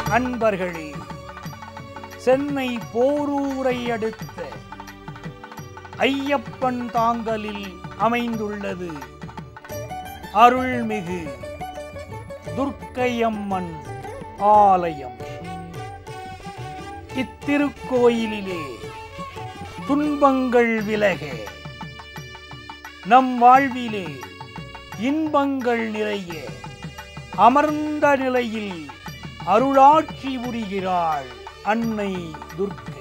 அன்பர்களே சென்னை போரூரை அடுத்த ஐயப்பன் தாங்கலில் அமைந்துள்ளது அருள்மிகு துர்க்கையம்மன் ஆலயம் இத்திருக்கோயிலிலே துன்பங்கள் விலக நம் வாழ்விலே இன்பங்கள் நிறைய அமர்ந்த நிலையில் அருளாட்சி புரிகிறாள் அன்னை துர்க்கை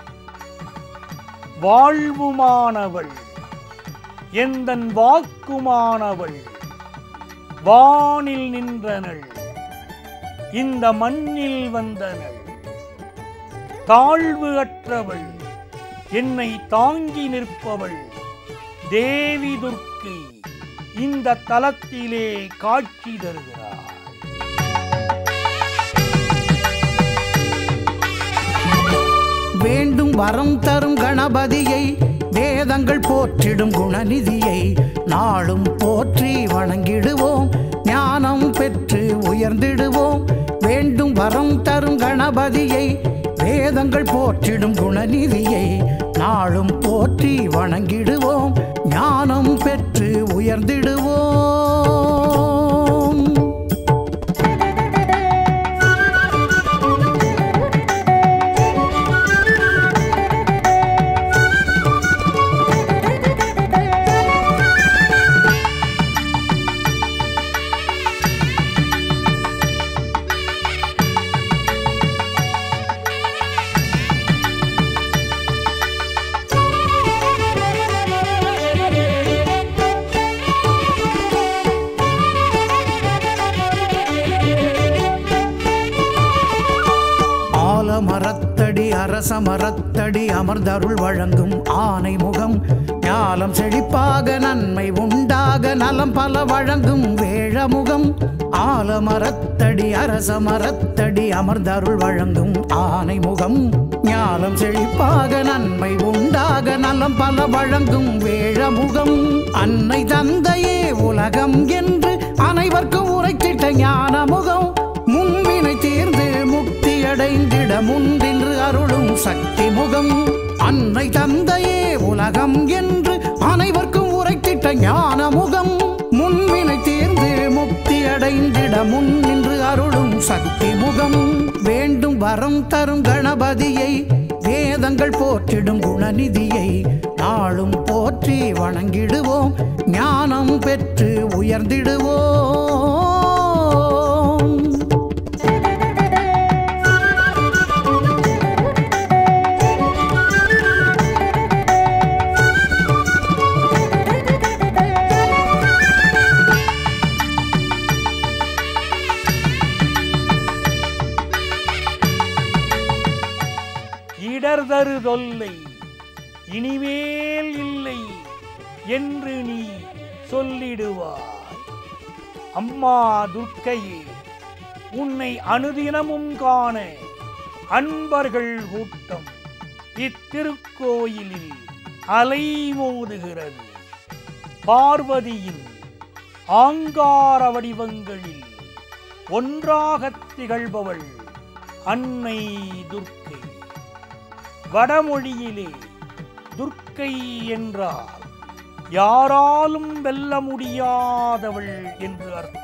வாழ்வுமானவள் எந்தன் வாக்குமானவள் வானில் நின்றனள் இந்த மண்ணில் வந்தனள் தாழ்வு அற்றவள் என்னை தாங்கி நிற்பவள் தேவி துர்க்கை இந்த தலத்திலே காட்சி தருகிறார் வேண்டும் வரம் தரும் கணபதியை வேதங்கள் போற்றிடும் குணநிதியை நாளும் போற்றி வணங்கிடுவோம் ஞானம் பெற்று உயர்ந்திடுவோம் வேண்டும் வரம் தரும் கணபதியை வேதங்கள் போற்றிடும் குணநிதியை நாளும் போற்றி வணங்கிடுவோம் ஞானம் பெற்று உயர்ந்திடுவோம் ஆலமரத்தடி அரச மரத்தடி அமர்ந்தருள் வழங்கும் ஆனை முகம் ஞாலம் செழிப்பாக நன்மை உண்டாக நலம் பல வழங்கும் வேழமுகம் ஆலமரத்தடி அரச மரத்தடி அமர்ந்தருள் வழங்கும் ஆனை முகம் ஞாலம் செழிப்பாக நன்மை உண்டாக நலம் பல வழங்கும் வேழமுகம் அன்னை தந்தையே உலகம் என்று அனைவர்க்கும் உரைத்திட்ட ஞான முகம் முன்வினை தீர்ந்து முக்தி அடைந்திட முன்றின்று அருளும் சக்தி முகம் அன்னை தந்தையே உலகம் என்று அனைவர்க்கும் உரைத்திட்ட ஞான முகம் முன்வினை தீர்ந்து முக்தி அடைந்திட முன்னின்று அருளும் சக்தி முகம் வேண்டும் வரம் தரும் கணபதியை வேதங்கள் போற்றிடும் குணநிதியை நாளும் போற்றி வணங்கிடுவோம் ஞானம் பெற்று உயர்ந்திடுவோம் இடர்தரு தொல்லை இனிமேல் இல்லை என்று நீ சொல்லிடுவாய் அம்மா துர்க்கையே உன்னை அனுதினமும் காண அன்பர்கள் கூட்டம் இத்திருக்கோயிலில் அலைமோதுகிறது பார்வதியின் ஆங்கார வடிவங்களில் ஒன்றாகத் திகழ்பவள் அன்னை துர்க்கை வடமொழியிலே துர்க்கை என்றால் யாராலும் வெல்ல முடியாதவள் என்று அர்த்தம்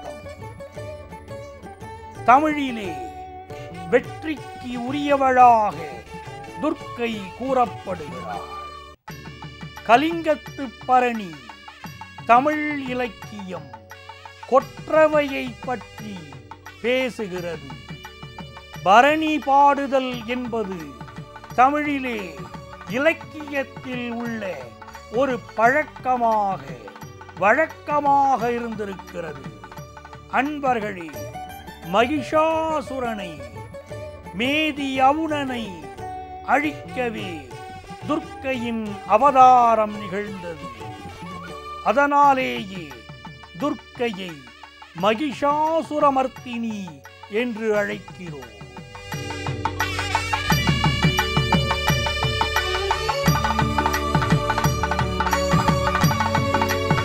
தமிழிலே வெற்றிக்கு உரியவளாக துர்க்கை கூறப்படுகிறாள் கலிங்கத்து பரணி தமிழ் இலக்கியம் கொற்றவையை பற்றி பேசுகிறது பரணி பாடுதல் என்பது தமிழிலே இலக்கியத்தில் உள்ள ஒரு பழக்கமாக வழக்கமாக இருந்திருக்கிறது அன்பர்களே மகிஷாசுரனை மேதி அவுணனை அழிக்கவே துர்க்கையின் அவதாரம் நிகழ்ந்தது அதனாலேயே துர்க்கையை மகிஷாசுரமர்த்தினி என்று அழைக்கிறோம்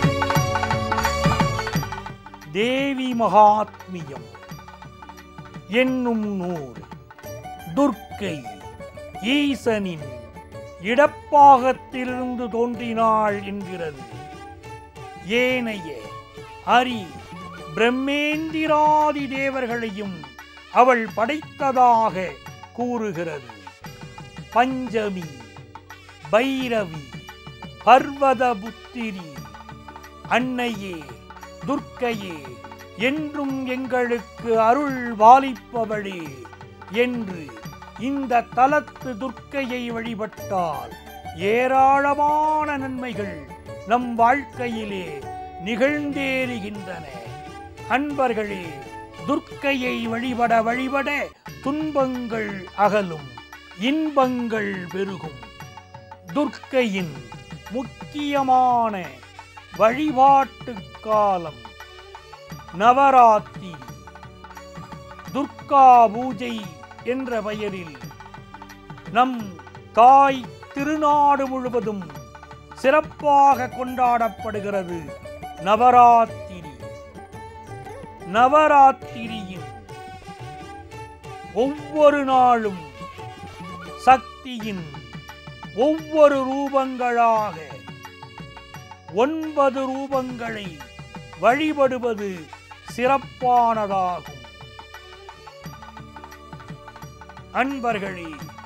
தேவி மகாத்மியம் என்னும் நூல் துர்க்கை ஈசனின் இடப்பாகத்திலிருந்து தோன்றினாள் என்கிறது ஏனைய ஹரி பிரம்மேந்திராதி தேவர்களையும் அவள் படைத்ததாக கூறுகிறது பஞ்சமி பைரவி பர்வத புத்திரி அன்னையே துர்க்கையே என்றும் எங்களுக்கு அருள் வாலிப்பவளே என்று இந்த தலத்து துர்க்கையை வழிபட்டால் ஏராளமான நன்மைகள் நம் வாழ்க்கையிலே நிகழ்ந்தேறுகின்றன அன்பர்களே துர்க்கையை வழிபட வழிபட துன்பங்கள் அகலும் இன்பங்கள் பெருகும் துர்க்கையின் முக்கியமான வழிபாட்டு காலம் நவராத்திரி துர்கா பூஜை என்ற பெயரில் நம் தாய் திருநாடு முழுவதும் சிறப்பாக கொண்டாடப்படுகிறது நவராத்திரி நவராத்திரியின் ஒவ்வொரு நாளும் சக்தியின் ஒவ்வொரு ரூபங்களாக ஒன்பது ரூபங்களை வழிபடுவது சிறப்பானதாகும் அன்பர்களே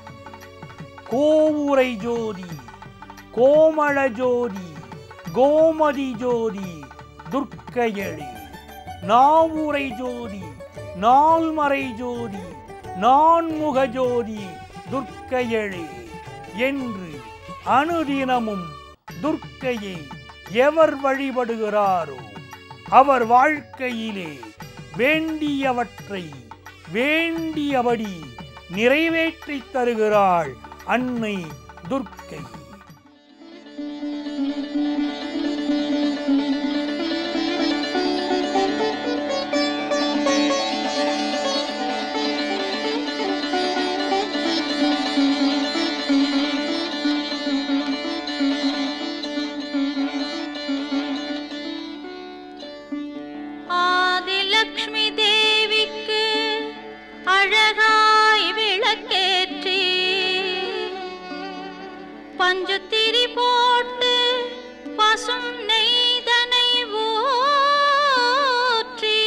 கோவுரை ஜோதி கோமள ஜோதி கோமதி ஜோதி துர்க்கையளே நாவுரை ஜோதி நால்மறை ஜோதி நான்முக ஜோதி துர்க்கையளே என்று அனுதினமும் துர்க்கையை எவர் வழிபடுகிறாரோ அவர் வாழ்க்கையிலே வேண்டியவற்றை வேண்டியபடி நிறைவேற்றித் தருகிறாள் அன்னை துர்க்கை ஆதிலக்ஷ்மி தேவிக்கு அழகாய் விளக்கேற்றி பஞ்சுத்திரி போட்டு பசும் நெய்தனை ஊற்றி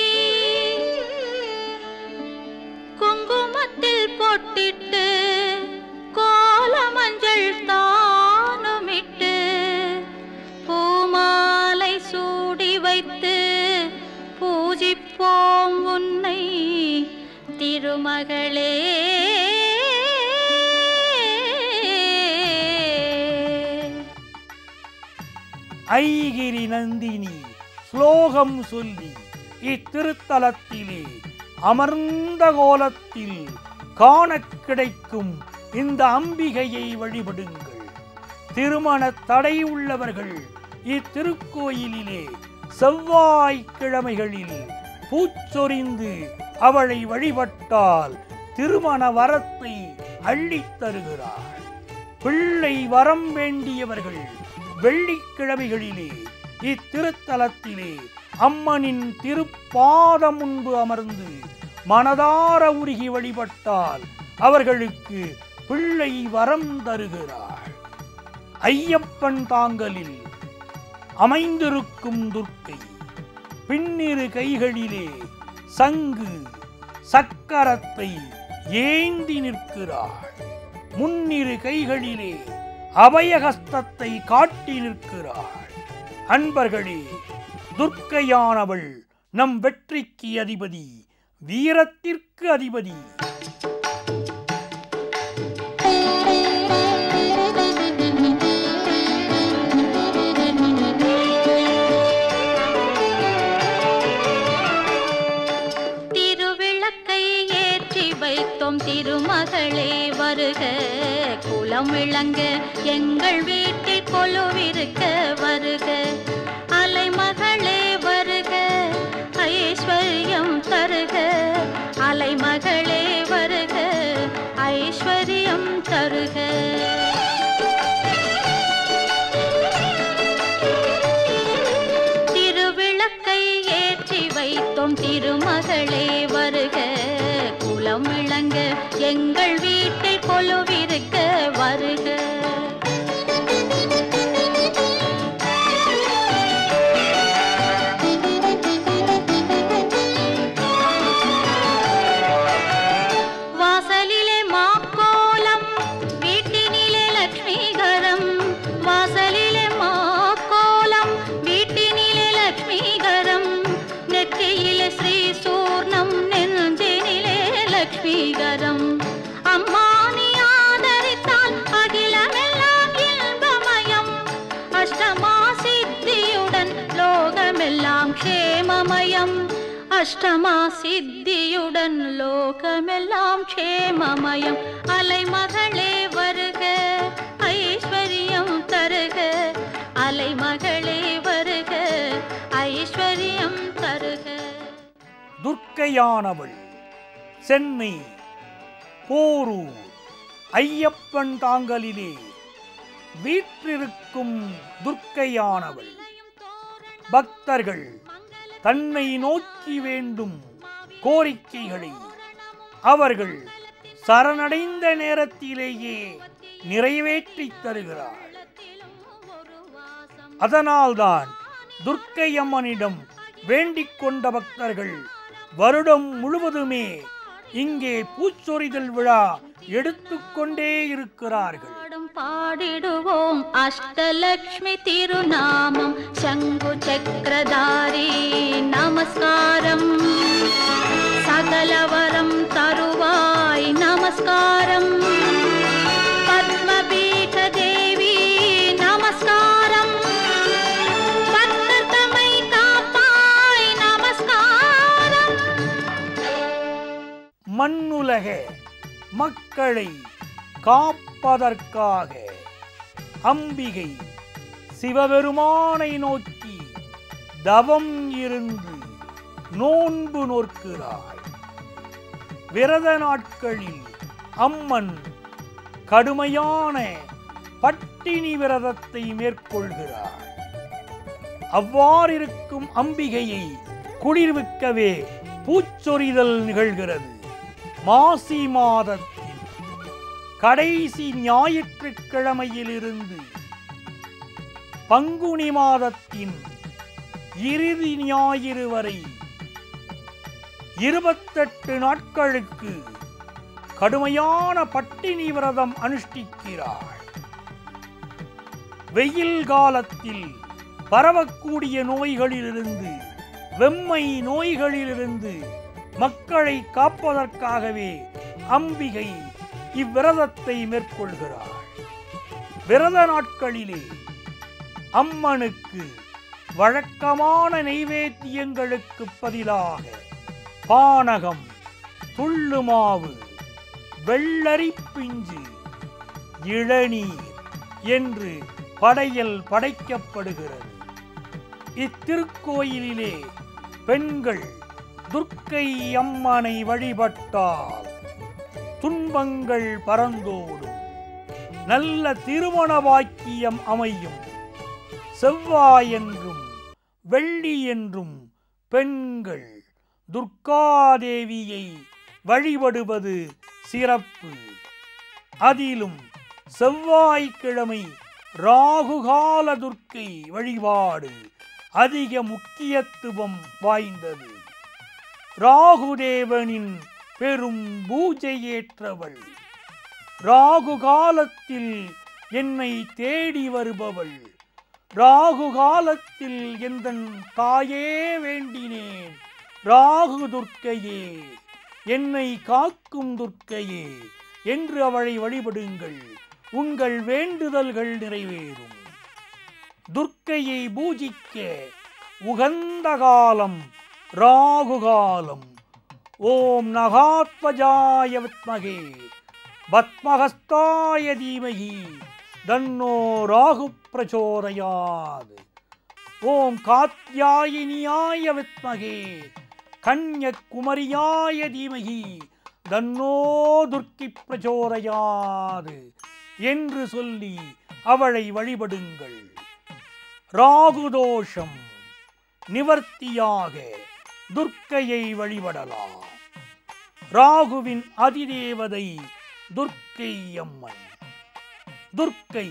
குங்குமத்தில் பொட்டிட்டு கோல மஞ்சள் தானுமிட்டு பூமாலை சூடி வைத்து பூஜிப்போம் உன்னை திருமகளே ஐகிரி நந்தினி ஸ்லோகம் சொல்லி இத்திருத்தலத்திலே அமர்ந்த கோலத்தில் காணக் கிடைக்கும் இந்த அம்பிகையை வழிபடுங்கள் திருமண தடை உள்ளவர்கள் இத்திருக்கோயிலிலே செவ்வாய்க்கிழமைகளில் பூச்சொரிந்து அவளை வழிபட்டால் திருமண வரத்தை அள்ளித் தருகிறாள் பிள்ளை வரம் வேண்டியவர்கள் வெள்ளிக்கிழமைகளிலே இத்திருத்தலத்திலே அம்மனின் திருப்பாதம் முன்பு அமர்ந்து மனதார உருகி வழிபட்டால் அவர்களுக்கு பிள்ளை வரம் தருகிறாள் ஐயப்பன் தாங்கலில் அமைந்திருக்கும் துர்க்கை பின்னிரு கைகளிலே சங்கு சக்கரத்தை ஏந்தி நிற்கிறாள் முன்னிரு கைகளிலே அபயகஸ்தத்தை காட்டி நிற்கிறாள் அன்பர்களே துர்க்கையானவள் நம் வெற்றிக்கு அதிபதி வீரத்திற்கு அதிபதி திருவிளக்கை ஏற்றி வைத்தோம் திருமகளே வருக குலம் விளங்க எங்கள் வீட்டில் கொலுவிருக்க வருக அலைமகளே வருக ஐஸ்வர்யம் தருக அலைமகளே வருக ஐஸ்வர்யம் தருக திருவிளக்கை ஏற்றி வைத்தோம் திருமகளே வருக விளங்க எங்கள் வீட்டில் கொலுவிருக்க வருக வாசலிலே மாக்கோலம் வீட்டினிலே லக்ஷ்மிகரம் வாசலிலே மாக்கோலம் வீட்டினிலே லக்ஷ்மிகரம் நெற்றியிலே ஸ்ரீ சூர்ணம் நெஞ்சினிலே லக்ஷ்மிகரம் அம்மா நீ ஆதரித்தால் அகிலமெல்லாம் இன்பமயம் அஷ்டமா சித்தியுடன் லோகமெல்லாம் க்ஷேமமயம் அஷ்டமா சித்தியுடன் லோகமெல்லாம் க்ஷேமமயம் அலைமகளே வருக ஐஸ்வர்யம் தருக அலைமகளே வருக ஐஸ்வர்யம் தருக துர்க்கையானவள் சென்னை போரூர் ஐயப்பன் தாங்கலிலே வீற்றிருக்கும் துர்க்கையானவள் பக்தர்கள் தன்னை நோக்கி வேண்டும் கோரிக்கைகளை அவர்கள் சரணடைந்த நேரத்திலேயே நிறைவேற்றித் தருகிறாள் அதனால்தான் துர்க்கையம்மனிடம் வேண்டிக் கொண்ட பக்தர்கள் வருடம் முழுவதுமே இங்கே பூச்சொரிதல் விழா எடுத்துக்கொண்டே இருக்கிறார்கள் பாடும் பாடிடுவோம் அஷ்டலக்ஷ்மி திருநாமம் சங்கு சக்கரதாரி நமஸ்காரம் சகலவரம் தருவாய் நமஸ்காரம் பத்மபீட தேவி நமஸ்காரம் பக்தர் தம்மை காப்பாய் நமஸ்காரம் மண்ணுலக மக்களை காப்பதற்காக அம்பிகை சிவபெருமானை நோக்கி தவம் இருந்து நோன்பு நோக்கிறாள் விரத நாட்களில் அம்மன் கடுமையான பட்டினி விரதத்தை மேற்கொள்கிறாள் அவ்வாறிருக்கும் அம்பிகையை குளிர்விக்கவே பூச்சொரிதல் நிகழ்கிறது மாசி மாதத்தில் கடைசி ஞாயிற்றுக்கிழமையிலிருந்து பங்குனி மாதத்தின் இறுதி ஞாயிறு வரை இருபத்தெட்டு நாட்களுக்கு கடுமையான பட்டினி விரதம் அனுஷ்டிக்கிறாள் வெயில் காலத்தில் பரவக்கூடிய நோய்களிலிருந்து வெம்மை நோய்களிலிருந்து மக்களை காப்பதற்காகவே அம்பிகை இவ்விரதத்தை மேற்கொள்கிறாள் விரத நாட்களிலே அம்மனுக்கு வழக்கமான நைவேத்தியங்களுக்கு பதிலாக பானகம் துள்ளு மாவு வெள்ளரி பிஞ்சு இளநீர் என்று படையல் படைக்கப்படுகிறது இத்திருக்கோயிலிலே பெண்கள் துர்க்கை அம்மனை வழிபட்டால் துன்பங்கள் பறந்தோடும் நல்ல திருமண வாக்கியம் அமையும் செவ்வாய் என்றும் வெள்ளி என்றும் பெண்கள் துர்காதேவியை வழிபடுவது சிறப்பு அதிலும் செவ்வாய்க்கிழமை ராகுகால துர்க்கை வழிபாடு அதிக முக்கியத்துவம் வாய்ந்தது ராகுதேவனின் பெரும் பூஜையேற்றவள் ராகு காலத்தில் என்னை தேடி வருபவள் ராகு காலத்தில் எந்தன் தாயே வேண்டினேன் ராகு துர்க்கையே என்னை காக்கும் துர்க்கையே என்று அவளை வழிபடுங்கள் உங்கள் வேண்டுதல்கள் நிறைவேறும் துர்க்கையை பூஜிக்க உகந்த காலம் ராகு காலம் ஓம் நகாத்மஜாய வித்மகே பத்மஹஸ்தாய தீமகி தன்னோ ராகு பிரச்சோதயாத் ஓம் காத்யாயினியாய வித்மகே கன்யகுமரியாய தீமகி தன்னோ துர்க்கி பிரச்சோதயாது என்று சொல்லி அவளை வழிபடுங்கள் ராகுதோஷம் நிவர்த்தியாக துர்க்கையை வழிபடலாம் ராகுவின் அதிதேவதை துர்க்கை அம்மன் துர்க்கை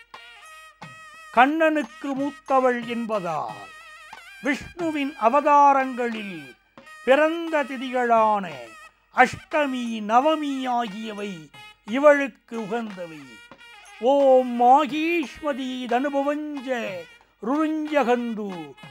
கண்ணனுக்கு மூத்தவள் என்பதால் விஷ்ணுவின் அவதாரங்களில் பிறந்த திதிகளான அஷ்டமி நவமி ஆகியவை இவளுக்கு உகந்தவை ஓம் மாகீஸ்மதி தனுபவஞ்ச ருருஞ்சகந்து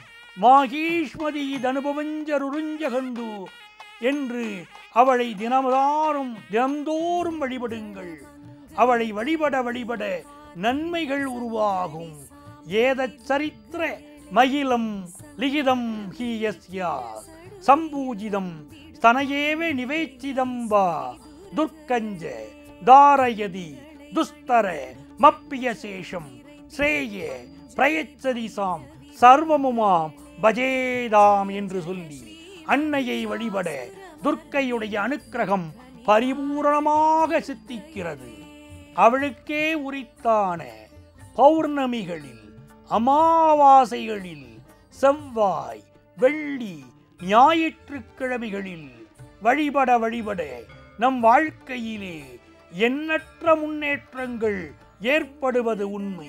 மாகீஸ்மதி தனுபவஞ்ச ருருஞ்சகந்து என்று அவளை தினமதாரும் தினந்தோறும் வழிபடுங்கள் அவளை வழிபட வழிபட நன்மைகள் உருவாகும் ஏதச் சரித்திர மகிலம் லிகிதம் ஹீயஸ்யா சம்பூஜிதம் ஸ்தனயேவ நிவேச்சிதம் வா துர்க்கஞ்ச தாரயதி துஸ்தர மப்பிய சேஷம் ஸ்ரேய பிரயச்சதி சாம் சர்வமுமாம் பஜேதாம் என்று சொல்லி அன்னையை வழிபட துர்க்கையுடைய அனுக்கிரகம் பரிபூரணமாக சித்திக்கிறது அவளுக்கே உரித்தான பௌர்ணமிகளில் அமாவாசைகளில் செவ்வாய் வெள்ளி ஞாயிற்றுக்கிழமைகளில் வழிபட வழிபட நம் வாழ்க்கையிலே எண்ணற்ற முன்னேற்றங்கள் ஏற்படுவது உண்மை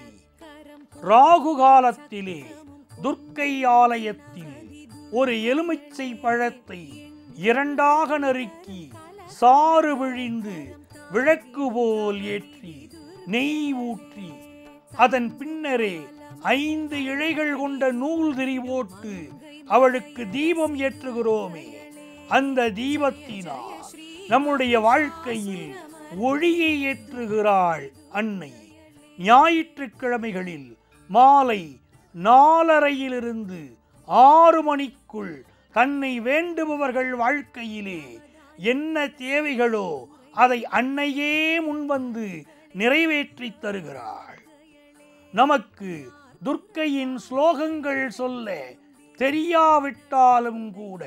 ராகு காலத்திலே துர்க்கை ஆலயத்தில் ஒரு எலுமிச்சை பழத்தை இரண்டாக நறுக்கி சாறு விழிந்து விளக்கு போல் ஏற்றி நெய் ஊற்றி அதன் பின்னரே ஐந்து இழைகள் கொண்ட நூல் திரி போட்டு அவளுக்கு தீபம் ஏற்றுகிறோமே அந்த தீபத்தினால் நம்முடைய வாழ்க்கையில் ஒளியை ஏற்றுகிறாள் அன்னை ஞாயிற்றுக்கிழமைகளில் மாலை நாலரையிலிருந்து ஆறு மணிக்குள் தன்னை வேண்டுபவர்கள் வாழ்க்கையிலே என்ன தேவைகளோ அதை அன்னையே முன்வந்து நிறைவேற்றித் தருகிறாள் நமக்கு துர்க்கையின் ஸ்லோகங்கள் சொல்ல தெரியாவிட்டாலும் கூட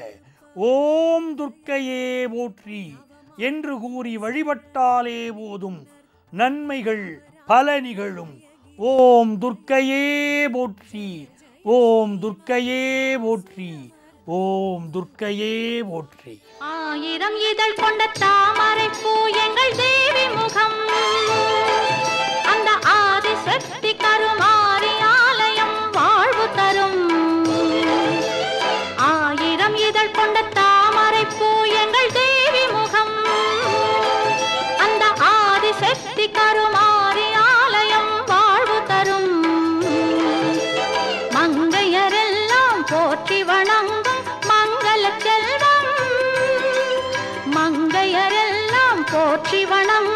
ஓம் துர்க்கையே போற்றி என்று கூறி வழிபட்டாலே போதும் நன்மைகள் பல நிகழும் ஓம் துர்க்கையே போற்றி ஓம் துர்க்கையே போற்றி ஓம் துர்க்கையே போற்றி ஆயிரம் இதழ் கொண்ட தாமரை பூ எங்கள் தேவி முகம் அந்த ஆதி சக்தி கருமாரி ஆலயம் வாழ்வு தரும் ஆயிரம் இதழ் கொண்ட தாமரை பூ எங்கள் தேவி முகம் அந்த ஆதி சக்தி கருமாரி ஆலயம் வாழ்வு தரும் மங்கையரெல்லாம் போற்றி வணங்கும் மங்கள செல்வம் மங்கையரெல்லாம் போற்றி வணங்கும்